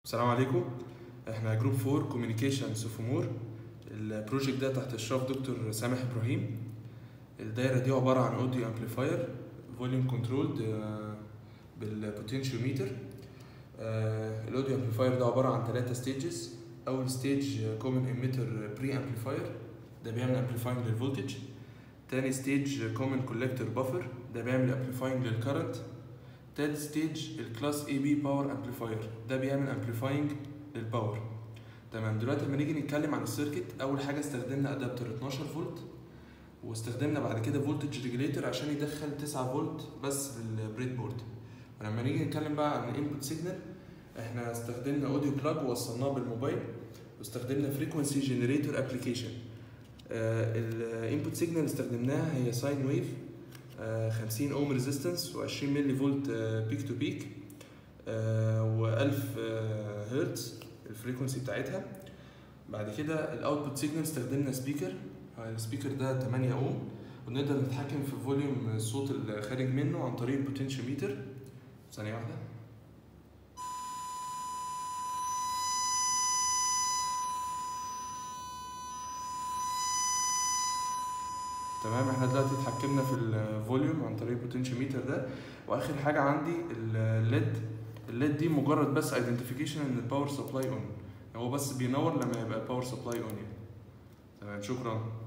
السلام عليكم احنا جروب 4 كوميونيكيشن سوفومور البروجكت ده تحت اشراف دكتور سامح ابراهيم الدايره دي عباره عن اوديو امبليفاير فوليوم كنترولد بالبوتنشيوميتر الاوديو امبليفاير ده عباره عن ثلاثه ستيجز اول ستيج كومن ايميتر بري امبليفاير ده بيعمل امبليفاينج للفولتج تاني ستيج كومن كولكتور بافر ده بيعمل امبليفاينج للكرنت تالت ستيج الكلاس اي بي باور امبليفاير ده بيعمل امبليفاينج للباور تمام دلوقتي لما نيجي نتكلم عن السيركت اول حاجه استخدمنا ادابتر 12 فولت واستخدمنا بعد كده فولتج ريجوليتور عشان يدخل 9 فولت بس للبريد بورد ولما نيجي نتكلم بقى عن الانبوت سيجنال احنا استخدمنا اوديو بلاج ووصلناه بالموبايل واستخدمنا فريكونسي جنريتور ابلكيشن الانبوت سيجنال استخدمناها هي ساين ويف 50 اوم ريزيستنس و20 ملي فولت بيك تو بيك و1000 هرتز الفريكونسي بتاعتها بعد كده الاوتبوت سيجنال استخدمنا سبيكر السبيكر ده 8 اوم ونقدر نتحكم في فوليوم الصوت اللي خارج منه عن طريق البوتنشيوميتر ثانيه واحده تمام احنا دلوقتي اتحكمنا في الفوليوم عن طريق البوتنشيوميتر ده واخر حاجه عندي الليد الليد دي مجرد بس ايدنتيفيكيشن ان الباور سبلاي اون هو بس بينور لما يبقى الباور سبلاي اون يعني تمام شكرا